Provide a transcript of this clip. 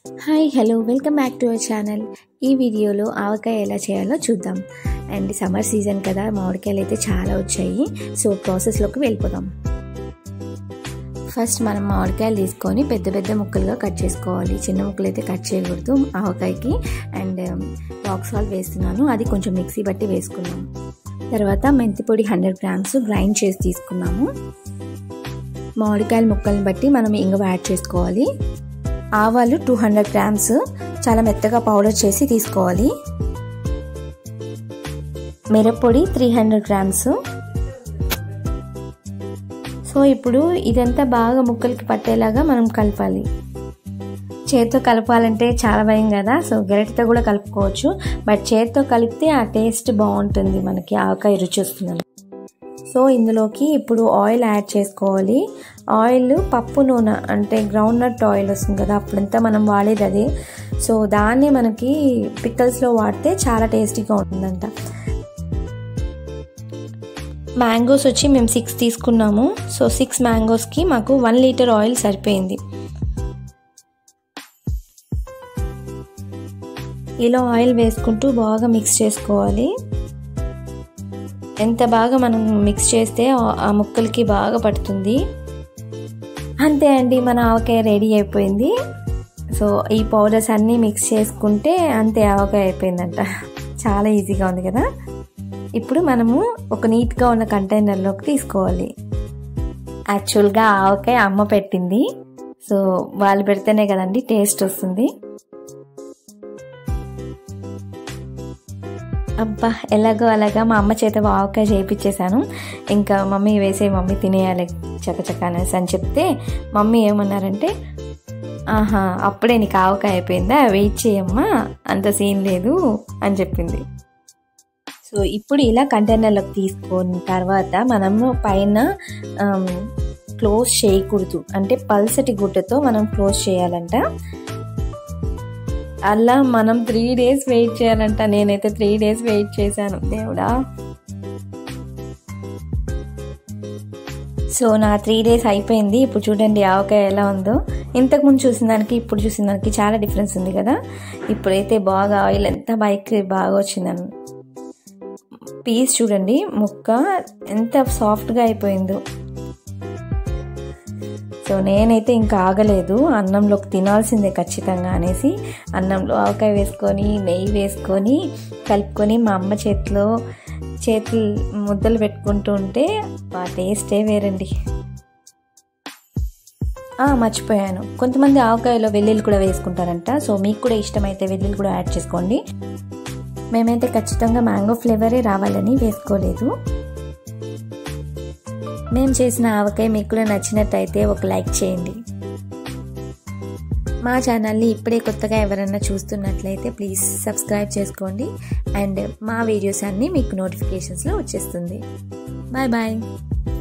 hi hello welcome back to our channel ఈ వీడియోలో ఆవకాయ ఎలా చేయాలో చూద్దాం అండ్ సమ్మర్ సీజన్ కదా మామిడికాయలు అయితే చాలా వచ్చాయి సో ప్రాసెస్లోకి వెళ్ళిపోదాం ఫస్ట్ మనం మామిడికాయలు తీసుకొని పెద్ద పెద్ద ముక్కలుగా కట్ చేసుకోవాలి చిన్న ముక్కలు అయితే కట్ చేయకూడదు ఆవకాయకి అండ్ రాక్ సాల్ట్ వేస్తున్నాను అది కొంచెం మిక్సీ బట్టి వేసుకున్నాం తర్వాత మెంతి పొడి హండ్రెడ్ గ్రామ్స్ గ్రైండ్ చేసి తీసుకున్నాము మామిడికాయల ముక్కల్ని బట్టి మనం ఇంగువ యాడ్ చేసుకోవాలి ఆవాలు టూ హండ్రెడ్ గ్రామ్స్ చాలా మెత్తగా పౌడర్ చేసి తీసుకోవాలి మిరప్పొడి త్రీ హండ్రెడ్ గ్రామ్స్ సో ఇప్పుడు ఇదంతా బాగా ముక్కలకి పట్టేలాగా మనం కలపాలి చేత్తో కలపాలంటే చాలా భయం కదా సో గరిటతో కూడా కలుపుకోవచ్చు బట్ చేత్తో కలిపితే ఆ టేస్ట్ బాగుంటుంది మనకి ఆవకాయ రుచి వస్తుంది సో ఇందులోకి ఇప్పుడు ఆయిల్ యాడ్ చేసుకోవాలి ఆయిల్ పప్పు నూనె అంటే గ్రౌండ్ నట్ ఆయిల్ వస్తుంది కదా అప్పుడంతా మనం వాడేది అదే సో దాన్ని మనకి పిక్కల్స్లో వాడితే చాలా టేస్టీగా ఉంటుందంట మ్యాంగోస్ వచ్చి మేము సిక్స్ తీసుకున్నాము సో సిక్స్ మ్యాంగోస్కి మాకు వన్ లీటర్ ఆయిల్ సరిపోయింది ఇలా ఆయిల్ వేసుకుంటూ బాగా మిక్స్ చేసుకోవాలి ఎంత బాగా మనం మిక్స్ చేస్తే ఆ ముక్కలకి బాగా పడుతుంది అంతే అండి మన ఆవకాయ రెడీ అయిపోయింది సో ఈ పౌడర్స్ అన్నీ మిక్స్ చేసుకుంటే అంతే ఆవకాయ అయిపోయిందంట చాలా ఈజీగా ఉంది కదా ఇప్పుడు మనము ఒక నీట్గా ఉన్న కంటైనర్లోకి తీసుకోవాలి యాక్చువల్గా ఆవకాయ అమ్మ పెట్టింది సో వాళ్ళు పెడితేనే కదండి టేస్ట్ వస్తుంది అబ్బా ఎలాగో అలాగా మా అమ్మ చేత ఆవకాయ చేయించేశాను ఇంకా మమ్మీ వేసే మమ్మీ తినేయాలి చకచక అనేసి అని చెప్తే మమ్మీ ఏమన్నారంటే ఆహా అప్పుడే నీకు ఆవకాయ అయిపోయిందా వెయిట్ చేయమ్మా అంత సీన్ లేదు అని చెప్పింది సో ఇప్పుడు ఇలా కంటైనర్లోకి తీసుకున్న తర్వాత మనము పైన క్లోజ్ చేయకూడదు అంటే పల్సటి గుడ్డతో మనం క్లోజ్ చేయాలంట అలా మనం త్రీ డేస్ వెయిట్ చేయాలంట నేనైతే త్రీ డేస్ వెయిట్ చేశాను దేవుడా సో నా త్రీ డేస్ అయిపోయింది ఇప్పుడు చూడండి ఆవకాయ ఎలా ఉందో ఇంతకుముందు చూసిన దానికి ఇప్పుడు చూసిన దానికి చాలా డిఫరెన్స్ ఉంది కదా ఇప్పుడైతే బాగా ఆయిల్ ఎంత బైక్ బాగా వచ్చిందని పీస్ చూడండి ముక్క ఎంత సాఫ్ట్గా అయిపోయిందో సో నేనైతే ఇంకా ఆగలేదు అన్నంలోకి తినాల్సిందే ఖచ్చితంగా అనేసి అన్నంలో ఆవకాయ వేసుకొని నెయ్యి వేసుకొని కలుపుకొని మా అమ్మ చేతిలో చేతులు ముద్దలు పెట్టుకుంటూ ఉంటే ఆ టేస్టే వేరండి మర్చిపోయాను కొంతమంది ఆవకాయలో వెల్లుల్లి కూడా వేసుకుంటారంట సో మీకు కూడా ఇష్టమైతే వెల్లుల్లి కూడా యాడ్ చేసుకోండి మేమైతే ఖచ్చితంగా మ్యాంగో ఫ్లేవరే రావాలని వేసుకోలేదు మేము చేసిన ఆవకాయ మీకు కూడా నచ్చినట్టయితే ఒక లైక్ చేయండి మా ఛానల్ని ఇప్పుడే కొత్తగా ఎవరైనా చూస్తున్నట్లయితే ప్లీజ్ సబ్స్క్రైబ్ చేసుకోండి అండ్ మా వీడియోస్ అన్నీ మీకు నోటిఫికేషన్స్లో వచ్చేస్తుంది బాయ్ బాయ్